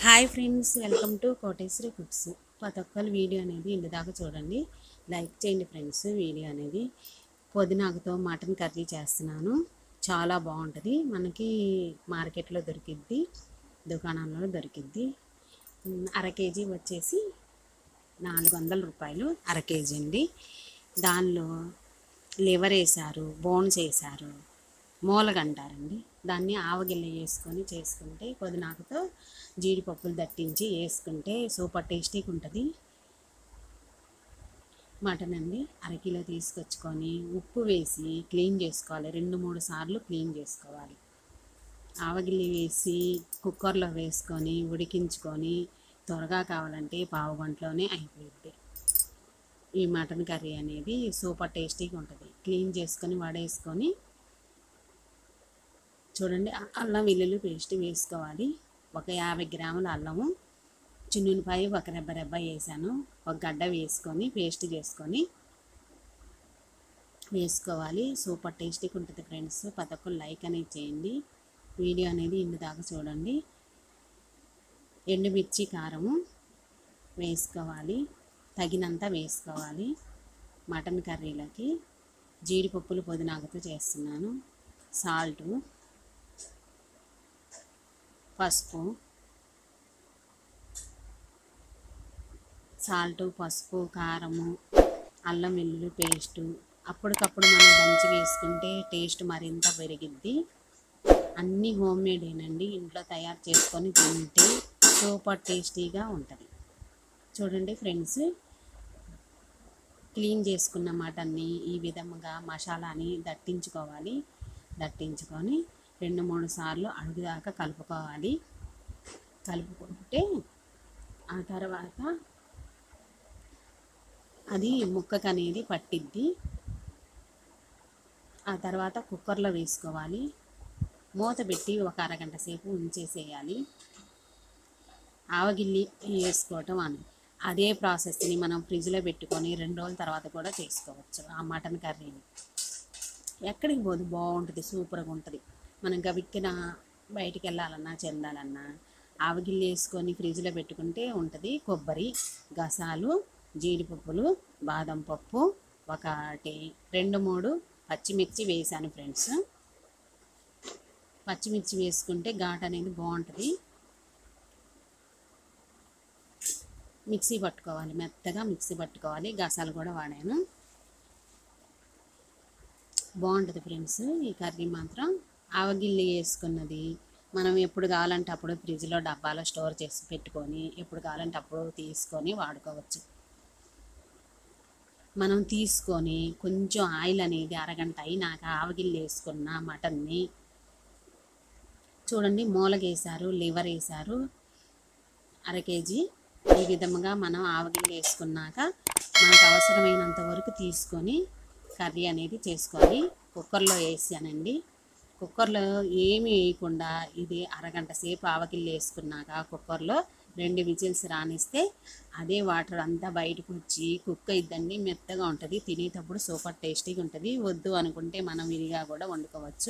hi friends welcome to Koteswari cooks ప్రతి ఒక్కరు video అనేది ఇంటి దాకా చూడండి లైక్ చేయండి ఫ్రెండ్స్ వీడియో అనేది పుదీనాకుతో మటన్ కర్రీ చేస్తున్నాను చాలా బాగుంటుంది మనకి మార్కెట్లో దొరికిద్ది దుకాణాల్లో దొరికిద్ది ఉమ్, అర కేజీ వచ్చేసి నాలుగు వందల రూపాయలు అర కేజీ అండి దానిలో లివర్ వేసారు బోన్స్ వేసారు మూలగ అంటారండి దాన్ని ఆవగిల్ల వేసుకొని చేసుకుంటే పుదీనాకుతో జీడిపప్పులు దట్టించి వేసుకుంటే సూపర్ టేస్టీగా ఉంటుంది మటన్ అండి అరకిలో తీసుకొచ్చుకొని ఉప్పు వేసి క్లీన్ చేసుకోవాలి రెండు మూడు సార్లు క్లీన్ చేసుకోవాలి ఆవగిల్లి వేసి కుక్కర్లో వేసుకొని ఉడికించుకొని త్వరగా కావాలంటే పావు గంటలోనే అయిపోయింది ఈ మటన్ కర్రీ అనేది సూపర్ టేస్టీగా ఉంటుంది క్లీన్ చేసుకొని వడేసుకొని చూడండి అ- అల్లం వెల్లుల్లి పేస్ట్ వేసుకోవాలి ఒక యాభై గ్రాముల అల్లము చిన్నునిపాయ ఒక రెబ్బ రెబ్బ వేసాను ఒక గడ్డ వేసుకొని పేస్ట్ చేసుకొని వేసుకోవాలి సూపర్ టేస్టీగా ఉంటుంది ఫ్రెండ్స్ ప్రతి ఒక్కరు లైక్ అనేది చేయండి వీడియో అనేది ఇంటి దాకా చూడండి ఎండుమిర్చి కారము వేసుకోవాలి తగినంత వేసుకోవాలి మటన్ కర్రీలకి జీడిపప్పులు పుదీనాకుతో చేస్తున్నాను సాల్టు పసుపు సాల్ట్ పసుపు కారము అల్లం వెల్లుల్లి పేస్టు అప్పటికప్పుడు మనం దంచి వేసుకుంటే టేస్ట్ మరింత పెరిగిద్ది అన్నీ హోమ్ మేడేనండి ఇంట్లో తయారు చేసుకొని తింటే సూపర్ టేస్టీగా ఉంటుంది చూడండి ఫ్రెండ్స్ క్లీన్ చేసుకున్న మటన్ని ఈ విధముగా మసాలాని దట్టించుకోవాలి దట్టించుకొని రెండు మూడు సార్లు అడుగుదాకా కలుపుకోవాలి కలుపుకుంటే ఆ తర్వాత అది ముక్కకు అనేది పట్టిద్ది ఆ తర్వాత కుక్కర్లో వేసుకోవాలి మూత పెట్టి ఒక అరగంట సేపు ఉంచేసేయాలి ఆవగిల్లి వేసుకోవటం అని అదే ప్రాసెస్ని మనం ఫ్రిడ్జ్లో పెట్టుకొని రెండు రోజుల తర్వాత కూడా చేసుకోవచ్చు ఆ మటన్ కర్రీని ఎక్కడికి పోదు బాగుంటుంది సూపర్గా ఉంటుంది మనం గవిక్కిన బయటికి వెళ్ళాలన్నా చెందాలన్నా ఆవగిల్లి వేసుకొని ఫ్రిడ్జ్లో పెట్టుకుంటే ఉంటుంది కొబ్బరి గసాలు జీడిపప్పులు బాదం పప్పు ఒకటి రెండు మూడు పచ్చిమిర్చి వేసాను ఫ్రెండ్స్ పచ్చిమిర్చి వేసుకుంటే ఘాట్ అనేది బాగుంటుంది మిక్సీ పట్టుకోవాలి మెత్తగా మిక్సీ పట్టుకోవాలి గసాలు కూడా వాడాను బాగుంటుంది ఫ్రెండ్స్ ఈ కర్రీ మాత్రం ఆవగిల్లి వేసుకున్నది మనం ఎప్పుడు కావాలంటే అప్పుడు ఫ్రిడ్జ్లో డబ్బాలో స్టోర్ చేసి పెట్టుకొని ఎప్పుడు కావాలంటే అప్పుడు తీసుకొని వాడుకోవచ్చు మనం తీసుకొని కొంచెం ఆయిల్ అనేది అరగంట అయినాక ఆవగిల్లి వేసుకున్న మటన్ని చూడండి మూలగేసారు లివర్ వేసారు అర కేజీ ఈ విధముగా మనం ఆవగిల్లి వేసుకున్నాక మనకు అవసరమైనంత వరకు తీసుకొని కర్రీ అనేది చేసుకోవాలి కుక్కర్లో వేసానండి కుక్కర్లో ఏమీ వేయకుండా ఇది అరగంట సేపు ఆవగిల్లి వేసుకున్నాక కుక్కర్లో రెండు విజిల్స్ రానిస్తే అదే వాటర్ అంతా బయటకు వచ్చి కుక్ అయిద్దండి మెత్తగా ఉంటుంది తినేటప్పుడు సూపర్ టేస్టీగా ఉంటుంది వద్దు అనుకుంటే మనం విడిగా కూడా వండుకోవచ్చు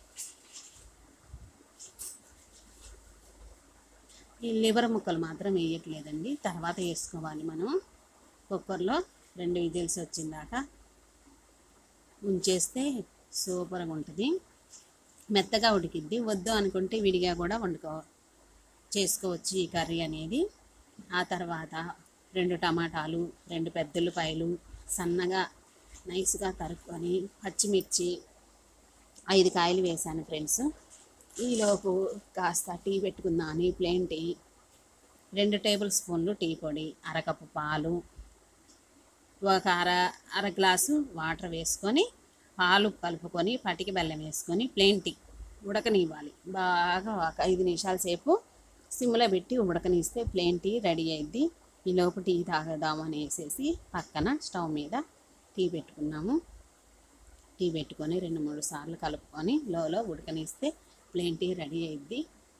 ఈ లివర్ ముక్కలు మాత్రం వేయట్లేదండి తర్వాత వేసుకోవాలి మనం కుక్కర్లో రెండు విజిల్స్ వచ్చిందాక ఉంచేస్తే సూపర్గా ఉంటుంది మెత్తగా ఉడికిద్ది వద్దు అనుకుంటే విడిగా కూడా వండుకో చేసుకోవచ్చు ఈ కర్రీ అనేది ఆ తర్వాత రెండు టమాటాలు రెండు పెద్దల్లిపాయలు సన్నగా నైస్గా తరుక్కొని పచ్చిమిర్చి ఐదు కాయలు వేసాను ఫ్రెండ్స్ ఈలోపు కాస్త టీ పెట్టుకుందామని ప్లేన్ టీ రెండు టేబుల్ స్పూన్లు టీ పొడి అరకప్పు పాలు ఒక అర అర గ్లాసు వాటర్ వేసుకొని పాలు కలుపుకొని పటికి బెల్లం వేసుకొని ప్లేన్ టీ ఉడకనివ్వాలి బాగా ఒక ఐదు నిమిషాల సేపు సిమ్లో పెట్టి ఉడకనిస్తే ప్లేన్ టీ రెడీ అయింది ఈ లోపు టీ తాగదాము అనేసి పక్కన స్టవ్ మీద టీ పెట్టుకున్నాము టీ పెట్టుకొని రెండు మూడు సార్లు కలుపుకొని లోలో ఉడకనిస్తే ప్లేన్ టీ రెడీ అయింది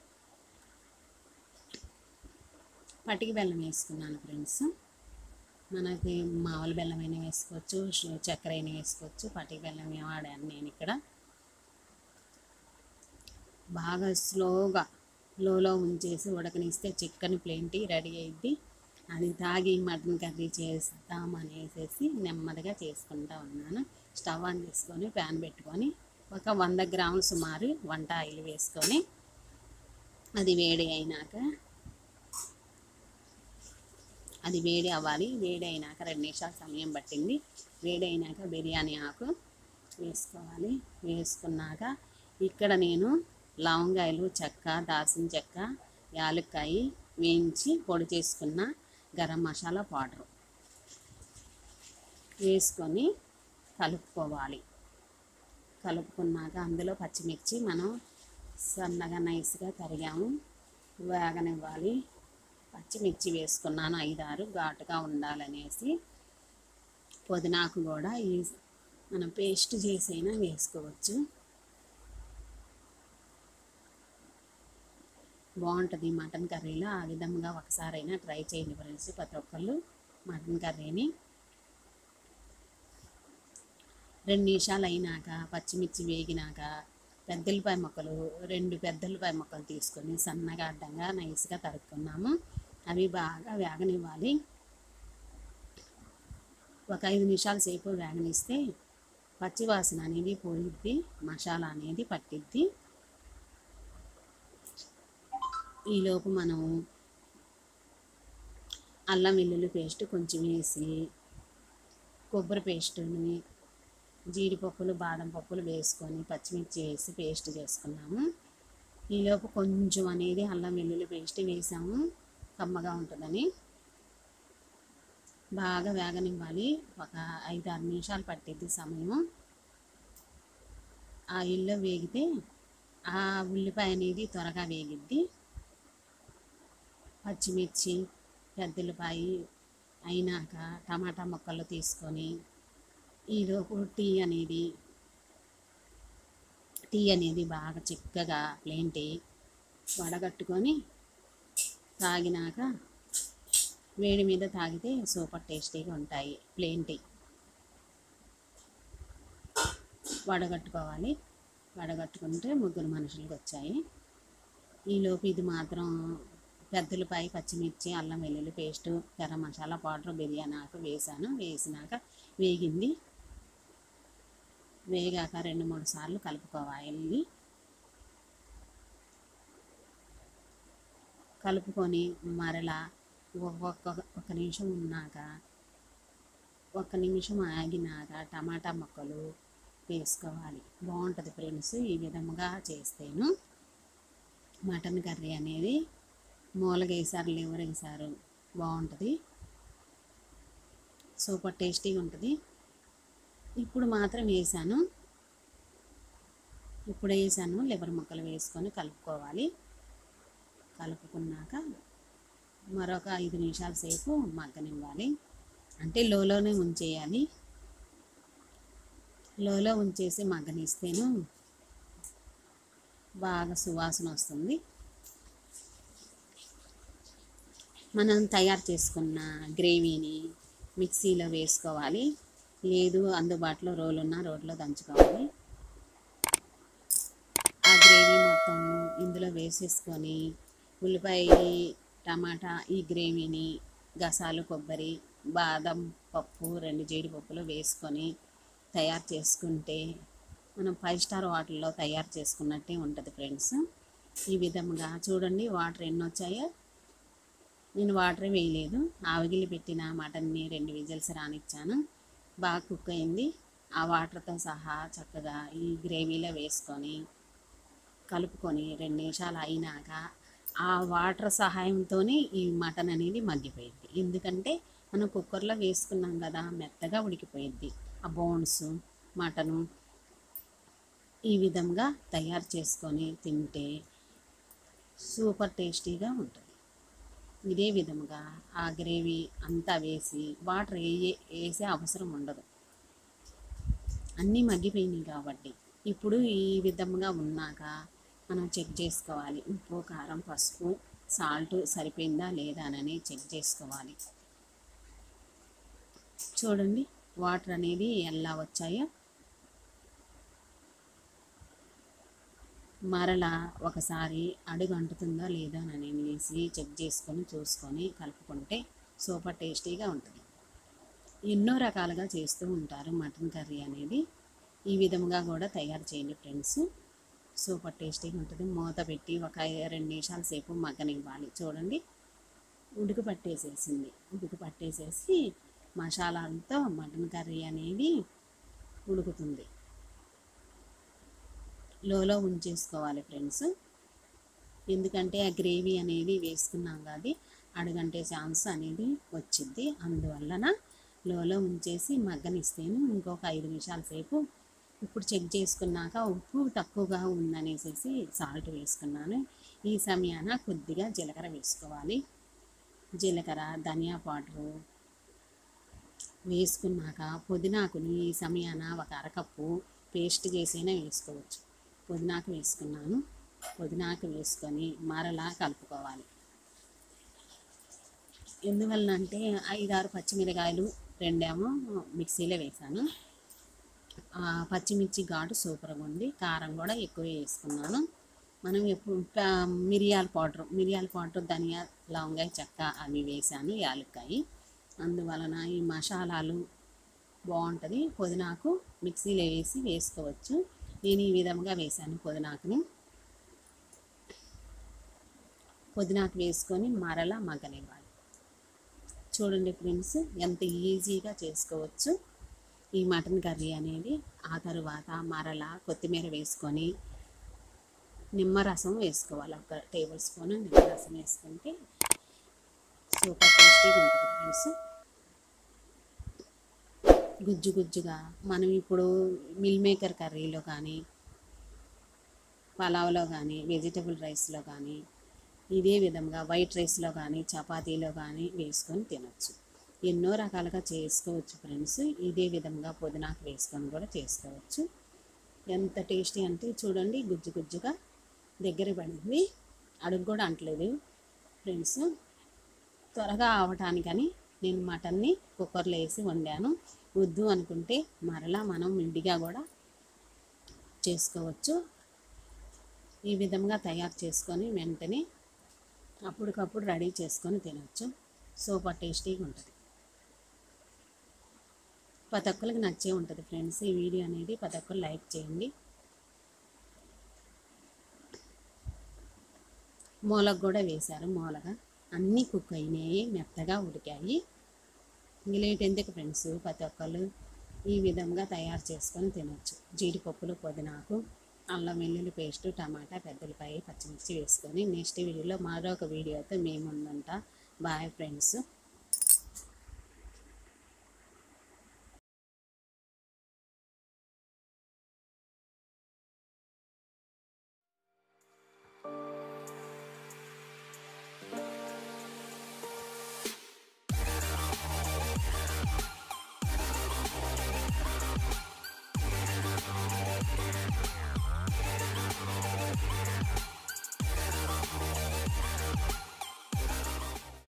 పటికి బెల్లం వేసుకున్నాను ఫ్రెండ్స్ మనకి మామూలు బెల్లం అయినా వేసుకోవచ్చు షు- చక్కెర అయినా వేసుకోవచ్చు పటికి బెల్లం వాడాను నేను ఇక్కడ బాగా స్లోగా లోలో ఉంచేసి ఉడకనిస్తే చికెన్ ప్లేంటి రెడీ అయింది అది తాగి మటన్ కర్రీ చేస్తాం అనేసి నెమ్మదిగా చేసుకుంటా ఉన్నాను స్టవ్ ఆన్ చేసుకొని ప్యాన్ పెట్టుకొని ఒక వంద గ్రాములు సుమారు వంట ఆయిల్ వేసుకొని అది వేడి అయినాక అది వేడి అవ్వాలి వేడి అయినాక రెండు నిమిషాల సమయం పట్టింది వేడి అయినాక బిర్యానీ ఆకు వేసుకోవాలి వేసుకున్నాక ఇక్కడ నేను లవంగాయలు చెక్క దాల్చిన చెక్క యాలక్కాయ వేయించి పొడి చేసుకున్న గరం మసాలా పౌడర్ వేసుకొని కలుపుకోవాలి కలుపుకున్నాక అందులో పచ్చిమిర్చి మనం సన్నగా నైస్గా తరిగాము వేగనివ్వాలి పచ్చిమిర్చి వేసుకున్నాను ఐదారు ఘాటుగా ఉండాలనేసి పుదీనాకు కూడా ఈ మనం పేస్ట్ చేసైనా వేసుకోవచ్చు బాగుంటుంది మటన్ కర్రీలో ఆ విధంగా ఒకసారైనా ట్రై చేయండి ఫ్రెండ్స్ ప్రతి ఒక్కళ్ళు మటన్ కర్రీని రెండు నిమిషాలు అయినాక పచ్చిమిర్చి వేగినాక పెద్దలపాయ ముక్కలు రెండు పెద్దలపాయ ముక్కలు తీసుకొని సన్నగా అడ్డంగా నైస్గా తరుక్కున్నాము అవి బాగా వేగనివ్వాలి ఒక ఐదు నిమిషాల సేపు వేగనిస్తే పచ్చివాసన అనేది పోయిద్ది మసాలా అనేది పట్టిద్ది ఈలోపు మనం అల్లం వెల్లుల్లి పేస్ట్ కొంచెం వేసి కొబ్బరి పేస్టుని జీడిపప్పులు బాదం పప్పులు వేసుకొని పచ్చిమిర్చి వేసి పేస్ట్ చేసుకున్నాము ఈలోపు కొంచెం అనేది అల్లం వెల్లుల్లి పేస్ట్ వేసాము కమ్మగా ఉంటుందని బాగా వేగనివ్వాలి ఒక ఐదు ఆరు నిమిషాలు పట్టిద్ది సమయం ఆ ఇల్లు వేగితే ఆ ఉల్లిపాయ అనేది త్వరగా వేగిద్ది పచ్చిమిర్చి పెద్దలపాయ అయినాక టమాటా ముక్కలు తీసుకొని ఈలోపు టీ అనేది టీ అనేది బాగా చిక్కగా ప్లేన్ టీ వడగట్టుకొని తాగినాక వేడి మీద తాగితే సూపర్ టేస్టీగా ఉంటాయి ప్లేన్ టీ వడగట్టుకోవాలి వడగట్టుకుంటే ముగ్గురు మనుషులకు వచ్చాయి ఈలోపు ఇది మాత్రం పెద్దలపై పచ్చిమిర్చి అల్లం వెల్లుల్లి పేస్టు గరం మసాలా పౌడర్ బిర్యానీ ఆకు వేసాను వేసినాక వేగింది వేగాక రెండు మూడు సార్లు కలుపుకోవాలి కలుపుకొని మరలా ఒక్కొక్క ఒక నిమిషం ఉన్నాక ఒక నిమిషం ఆగినాక టమాటా ముక్కలు వేసుకోవాలి బాగుంటుంది ఫ్రెండ్స్ ఈ విధముగా చేస్తేను మటన్ కర్రీ అనేది మూలగ వేసారు లివర్ వేసారు బాగుంటుంది సూపర్ టేస్టీగా ఉంటుంది ఇప్పుడు మాత్రం వేసాను ఇప్పుడు వేసాను లివర్ ముక్కలు వేసుకొని కలుపుకోవాలి కలుపుకున్నాక మరొక ఐదు నిమిషాల సేపు మగ్గనివ్వాలి అంటే లోలోనే ఉంచేయాలి లోలో ఉంచేసి మగ్గనిస్తేను బాగా సువాసన వస్తుంది మనం తయారు చేసుకున్న గ్రేవీని మిక్సీలో వేసుకోవాలి లేదు అందుబాటులో రోలు ఉన్న రోడ్లో దంచుకోవాలి ఆ గ్రేవీ మొత్తం ఇందులో వేసేసుకొని ఉల్లిపాయ టమాటా ఈ గ్రేవీని గసాలు కొబ్బరి బాదం పప్పు రెండు జీడిపప్పులు వేసుకొని తయారు చేసుకుంటే మనం ఫైవ్ స్టార్ హోటల్లో తయారు చేసుకున్నట్టే ఉంటుంది ఫ్రెండ్స్ ఈ విధంగా చూడండి వాటర్ ఎన్ని వచ్చాయో నేను వాటర్ వేయలేదు ఆవగిలి పెట్టిన మటన్ని రెండు విజిల్స్ రానిచ్చాను బాగా కుక్ అయింది ఆ వాటర్తో సహా చక్కగా ఈ గ్రేవీలో వేసుకొని కలుపుకొని రెండు నిమిషాలు అయినాక ఆ వాటర్ సహాయంతోనే ఈ మటన్ అనేది మగ్గిపోయింది ఎందుకంటే మనం కుక్కర్లో వేసుకున్నాం కదా మెత్తగా ఉడికిపోయింది ఆ బోన్స్ మటను ఈ విధంగా తయారు చేసుకొని తింటే సూపర్ టేస్టీగా ఉంటుంది ఇదే విధముగా ఆ గ్రేవీ అంతా వేసి వాటర్ వేయే వేసే అవసరం ఉండదు అన్నీ మగ్గిపోయినాయి కాబట్టి ఇప్పుడు ఈ విధముగా ఉన్నాక మనం చెక్ చేసుకోవాలి ఉప్పు కారం పసుపు సాల్ట్ సరిపోయిందా లేదా అని చెక్ చేసుకోవాలి చూడండి వాటర్ అనేది ఎలా వచ్చాయో మరలా ఒకసారి అడుగు అంటుతుందా లేదా అని వేసి చెక్ చేసుకొని చూసుకొని కలుపుకుంటే సూపర్ టేస్టీగా ఉంటుంది ఎన్నో రకాలుగా చేస్తూ ఉంటారు మటన్ కర్రీ అనేది ఈ విధంగా కూడా తయారు చేయండి ఫ్రెండ్స్ సూపర్ టేస్టీగా ఉంటుంది మూత పెట్టి ఒక ఐ- రెండు నిమిషాల సేపు మగ్గనివ్వాలి చూడండి ఉడుకు పట్టేసేసింది ఉడుకు పట్టేసేసి మసాలాలతో మటన్ కర్రీ అనేది ఉడుకుతుంది లోలో ఉంచేసుకోవాలి ఫ్రెండ్స్ ఎందుకంటే ఆ గ్రేవీ అనేది వేసుకున్నాం కాదు అడుగంటే ఛాన్స్ అనేది వచ్చింది అందువలన లోలో ఉంచేసి మగ్గనిస్తేను ఇంకొక ఐదు నిమిషాల సేపు ఇప్పుడు చెక్ చేసుకున్నాక ఉప్పు తక్కువగా ఉందనేసి సాల్ట్ వేసుకున్నాను ఈ సమయాన కొద్దిగా జీలకర్ర వేసుకోవాలి జీలకర్ర ధనియా పౌడరు వేసుకున్నాక పుదీనాకుని ఈ సమయాన ఒక అరకప్పు పేస్ట్ చేసైనా వేసుకోవచ్చు పుదీనాకు వేసుకున్నాను పుదీనాకు వేసుకొని మరలా కలుపుకోవాలి ఎందువలన అంటే ఐదారు పచ్చిమిరకాయలు రెండేమో మిక్సీలో వేసాను ఆ పచ్చిమిర్చి ఘాటు సూపర్గా ఉంది కారం కూడా ఎక్కువ వేసుకున్నాను మనం ఎప్పుడు ప- మిరియాల పౌడర్ మిరియాల పౌడర్ ధనియా లవంగాయ చెక్క అవి వేసాను యాలక్కాయ అందువలన ఈ మసాలాలు బాగుంటుంది పుదీనాకు మిక్సీలో వేసి వేసుకోవచ్చు నేను ఈ విధంగా వేసాను పుదీనాకుని పుదీనాకు వేసుకొని మరలా మగ్గనివ్వాలి చూడండి ఫ్రెండ్స్ ఎంత ఈజీగా చేసుకోవచ్చు ఈ మటన్ కర్రీ అనేది ఆ తరువాత మరలా కొత్తిమీర వేసుకొని నిమ్మరసం వేసుకోవాలి ఒక టేబుల్ స్పూన్ నిమ్మరసం వేసుకుంటే సూపర్ టేస్టీగా ఉంటుంది ఫ్రెండ్స్ గుజ్జు గుజ్జుగా మనం ఇప్పుడు మిల్ మేకర్ కర్రీలో కానీ పలావ్లో కానీ వెజిటబుల్ రైస్లో కానీ ఇదే విధంగా వైట్ రైస్లో కానీ చపాతీలో కానీ వేసుకొని తినొచ్చు ఎన్నో రకాలుగా చేసుకోవచ్చు ఫ్రెండ్స్ ఇదే విధంగా పుదీనాకు వేసుకొని కూడా చేసుకోవచ్చు ఎంత టేస్టీ అంటే చూడండి గుజ్జు గుజ్జుగా దగ్గర పడింది అడుగు కూడా అంటలేదు ఫ్రెండ్స్ త్వరగా అవటానికని నేను మటన్ని కుక్కర్లో వేసి వండాను వద్దు అనుకుంటే మరలా మనం ఇండిగా కూడా చేసుకోవచ్చు ఈ విధంగా తయారు చేసుకొని వెంటనే అప్పటికప్పుడు రెడీ చేసుకొని తినవచ్చు సూపర్ టేస్టీగా ఉంటుంది ప్రతి ఒక్కరికి నచ్చే ఉంటుంది ఫ్రెండ్స్ ఈ వీడియో అనేది ప్రతి ఒక్కరు లైక్ చేయండి మూలకు కూడా వేశారు మూలగా అన్నీ కుక్ అయినాయి మెత్తగా ఉడికాయి ఇంక లేట్ ఎందుకు ఫ్రెండ్స్ ప్రతి ఒక్కళ్ళు ఈ విధంగా తయారు చేసుకొని తినొచ్చు జీడిపప్పులు పుదీనాకు అల్లం వెల్లుల్లి పేస్ట్ టమాటా పెద్దలపాయ పచ్చిమిర్చి వేసుకొని నెక్స్ట్ వీడియోలో మరొక వీడియోతో మేము ఉందంట బాయ్ ఫ్రెండ్స్